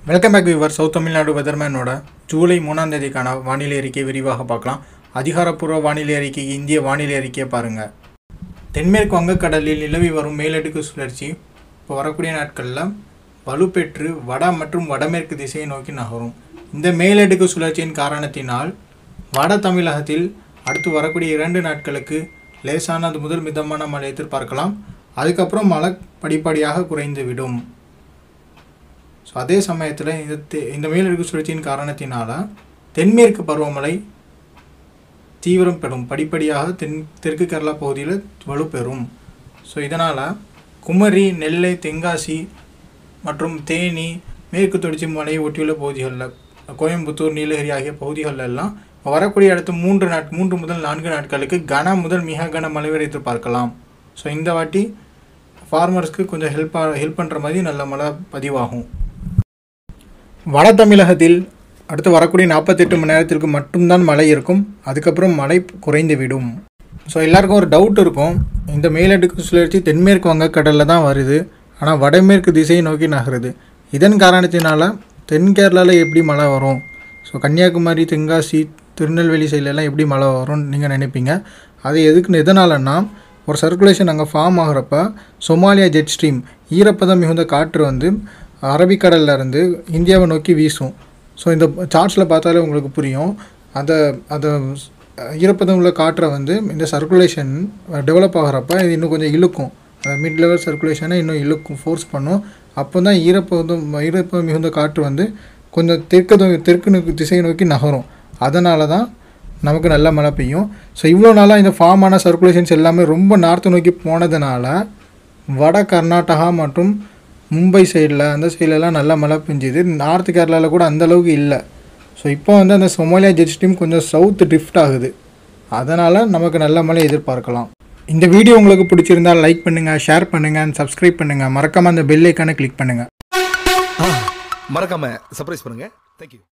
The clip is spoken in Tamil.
வெல்கம் பேக் விவர் சவுத் தமிழ்நாடு வெதர்மேனோட ஜூலை மூணாம் தேதிக்கான வானிலை அறிக்கை விரிவாக பார்க்கலாம் அதிகாரப்பூர்வ வானிலை அறிக்கை இந்திய வானிலை அறிக்கையை பாருங்கள் தென்மேற்கு வங்கக்கடலில் நிலவி வரும் மேலடுக்கு சுழற்சி இப்போ வரக்கூடிய நாட்களில் வலுப்பெற்று வட மற்றும் வடமேற்கு திசையை நோக்கி நகரும் இந்த மேலடுக்கு சுழற்சியின் காரணத்தினால் வட தமிழகத்தில் அடுத்து வரக்கூடிய இரண்டு நாட்களுக்கு லேசானது முதல் மிதமான மழை எதிர்பார்க்கலாம் அதுக்கப்புறம் மழை படிப்படியாக குறைந்துவிடும் ஸோ அதே சமயத்தில் இந்த தெ- இந்த மேலடுக்கு சுழற்சியின் காரணத்தினால தென்மேற்கு பருவமழை தீவிரம் பெறும் படிப்படியாக தென் தெற்கு கேரளா பகுதியில் வலுப்பெறும் ஸோ இதனால் குமரி நெல்லை தென்காசி மற்றும் தேனி மேற்கு தொடர்ச்சி மலையை ஒட்டியுள்ள பகுதிகளில் கோயம்புத்தூர் நீலகிரி ஆகிய பகுதிகளில் எல்லாம் இப்ப வரக்கூடிய அடுத்த மூன்று நாட் மூன்று முதல் நான்கு நாட்களுக்கு கன முதல் மிக கன மழை வரை எதிர்பார்க்கலாம் ஸோ இந்த வாட்டி ஃபார்மர்ஸ்க்கு கொஞ்சம் ஹெல்ப்பாக ஹெல்ப் பண்ணுற மாதிரி நல்ல மழை பதிவாகும் வட தமிழகத்தில் அடுத்து வரக்கூடிய நாற்பத்தெட்டு மணி நேரத்திற்கு மட்டும்தான் மழை இருக்கும் அதுக்கப்புறம் மழை குறைந்து விடும் ஸோ எல்லாருக்கும் ஒரு டவுட் இருக்கும் இந்த மேலடுக்கு சுழற்சி தென்மேற்கு வங்கக்கடலில் தான் வருது ஆனால் வடமேற்கு திசையை நோக்கி நகருது இதன் காரணத்தினால தென் கேரளாவில் எப்படி மழை வரும் ஸோ கன்னியாகுமரி தென்காசி திருநெல்வேலி சைட்லலாம் எப்படி மழை வரும்னு நீங்கள் நினைப்பீங்க அது எதுக்கு எதனாலன்னா ஒரு சர்க்குலேஷன் அங்கே ஃபார்ம் ஆகிறப்ப சொமாலியா ஜெட் ஸ்ட்ரீம் ஈரப்பதம் மிகுந்த காற்று வந்து அரபிக்கடல்ல இருந்து இந்தியாவை நோக்கி வீசும் ஸோ இந்த சார்ட்ஸில் பார்த்தாலே உங்களுக்கு புரியும் அந்த அந்த ஈரப்பதம் உள்ள காற்றை வந்து இந்த சர்க்குலேஷன் டெவலப் ஆகிறப்ப இது இன்னும் கொஞ்சம் இழுக்கும் அந்த மிட் லெவல் சர்க்குலேஷனை இன்னும் இழுக்கும் ஃபோர்ஸ் பண்ணும் அப்போ தான் ஈரப்பதம் ஈரப்பதம் மிகுந்த காற்று வந்து கொஞ்சம் தெற்கு நோ- தெற்கு நோக்கி திசையை நோக்கி நகரும் அதனால தான் நமக்கு நல்ல மழை பெய்யும் ஸோ இவ்வளோ நாளாக இந்த ஃபார்ம் ஆன சர்க்குலேஷன்ஸ் எல்லாமே ரொம்ப நார்த்து நோக்கி போனதுனால வட கர்நாடகா மற்றும் மும்பை சைடில் அந்த சைட்லலாம் நல்ல மழை பெஞ்சுது நார்த் கேரளாவில் கூட அந்த அளவுக்கு இல்லை ஸோ இப்போ வந்து அந்த சொமாலியா ஜெட் ஸ்ட்ரீம் கொஞ்சம் சவுத் ட்ரிஃப்ட் ஆகுது அதனால் நமக்கு நல்ல மழை எதிர்பார்க்கலாம் இந்த வீடியோ உங்களுக்கு பிடிச்சிருந்தால் லைக் பண்ணுங்கள் ஷேர் பண்ணுங்கள் அண்ட் சப்ஸ்கிரைப் பண்ணுங்கள் மறக்காமல் அந்த பெல் ஐக்கானை கிளிக் பண்ணுங்கள் மறக்காம சர்ப்ரைஸ் பண்ணுங்க தேங்க்யூ